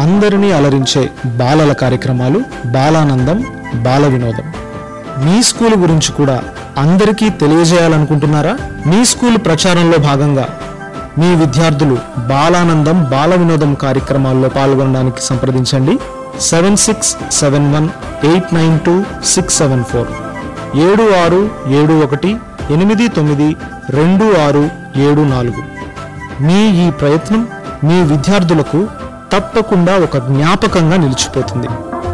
అందరినీ అలరించే బాలల కార్యక్రమాలు బాలానందం బాల వినోదం మీ స్కూల్ గురించి కూడా అందరికీ తెలియజేయాలనుకుంటున్నారా మీ స్కూల్ ప్రచారంలో భాగంగా మీ విద్యార్థులు బాలానందం బాల వినోదం కార్యక్రమాల్లో పాల్గొనడానికి సంప్రదించండి seven six seven one eight nine two six seven four ఏడు ఆరు ఏడు ఒకటి ఎనిమిది తొమ్మిది రెండు ఆరు ఏడు నాలుగు మీ ఈ ప్రయత్నం మీ విద్యార్థులకు తప్పకుండా ఒక జ్ఞాపకంగా నిలిచిపోతుంది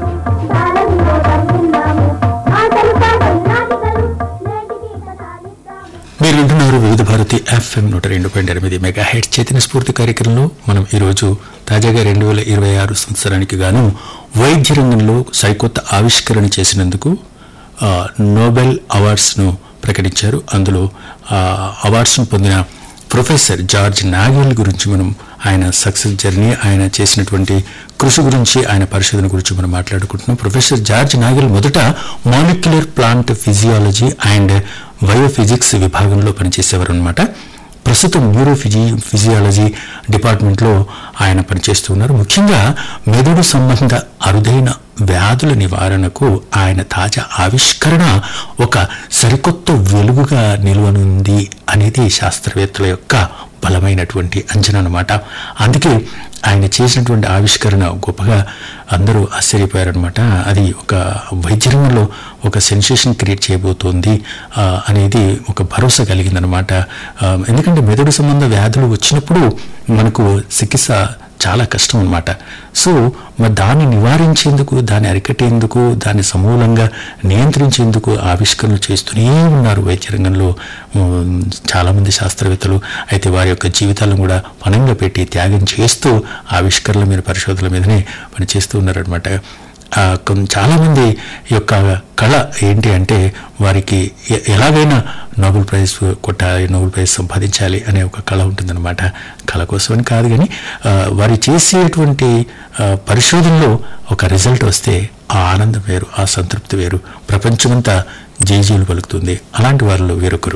ఆటలు పాటలు నాటికలు నేటికి కథాలిద్దాము మీరు వింటున్నారు వివిధ భారతి ఎఫ్ఎం నూట రెండు పాయింట్ ఎనిమిది మెగా హెడ్ చైతన్య స్ఫూర్తి కార్యక్రమంలో మనం ఈరోజు తాజాగా రెండు వేల ఇరవై ఆరు సంవత్సరానికి గాను వైద్య రంగంలో సరికొత్త ఆవిష్కరణ చేసినందుకు ఆ, నోబెల్ అవార్డ్స్ను ప్రకటించారు అందులో ఆ, అవార్డ్స్ను పొందిన ప్రొఫెసర్ జార్జ్ నాగెల్ గురించి మనం ఆయన సక్సెస్ జర్నీ ఆయన చేసినటువంటి కృషి గురించి ఆయన పరిశోధన గురించి మనం మాట్లాడుకుంటున్నాం ప్రొఫెసర్ జార్జ్ నాగెల్ మొదట molecular plant physiology and biophysics విభాగంలో పనిచేసేవారు అనమాట ప్రస్తుతం న్యూరో ఫిజి ఫిజియాలజీ డిపార్ట్మెంట్లో ఆయన పనిచేస్తూ ఉన్నారు ముఖ్యంగా మెదడు సంబంధ అరుదైన వ్యాధుల నివారణకు ఆయన తాజా ఆవిష్కరణ ఒక సరికొత్త వెలుగుగా నిలువనుంది అనేది శాస్త్రవేత్తల యొక్క బలమైనటువంటి అంచనా అనమాట అందుకే ఆయన చేసినటువంటి ఆవిష్కరణ గొప్పగా అందరూ ఆశ్చర్యపోయారనమాట అది ఒక వైద్య రంగంలో ఒక సెన్సేషన్ క్రియేట్ చేయబోతోంది ఆ, అనేది ఒక భరోసా కలిగిందనమాట ఆ, ఎందుకంటే మెదడు సంబంధ వ్యాధులు వచ్చినప్పుడు మనకు చికిత్స చాలా కష్టం అనమాట సో మరి దాన్ని నివారించేందుకు దాన్ని అరికట్టేందుకు దాన్ని సమూలంగా నియంత్రించేందుకు ఆవిష్కరణలు చేస్తూనే ఉన్నారు వైద్య రంగంలో ఉమ్, చాలామంది శాస్త్రవేత్తలు అయితే వారి యొక్క జీవితాలను కూడా పణంగా పెట్టి త్యాగం చేస్తూ ఆవిష్కరణల మీద పరిశోధనల మీదనే పనిచేస్తూ ఉన్నారనమాట ఆ, కొన్- చాలామంది యొక్క కళ ఏంటి అంటే వారికి ఎ- ఎలాగైనా నోబెల్ ప్రైజ్ కొట్టాలి నోబెల్ ప్రైజ్ సంపాదించాలి అనే ఒక కళ ఉంటుందన్నమాట కళ కోసమని కాదు కానీ ఆ, వారు చేసేటువంటి ఆ, పరిశోధనలో ఒక రిజల్ట్ వస్తే ఆ ఆనందం వేరు ఆ సంతృప్తి వేరు ప్రపంచమంతా జేజీలు పలుకుతుంది అలాంటి వారిలో వేరొకరు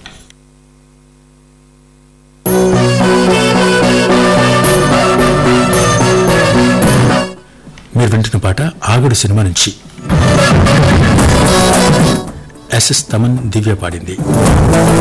మీరు వింటున్న పాట ఆగుడు సినిమా నుంచి ఎస్ఎస్ తమన్ దివ్య పాడింది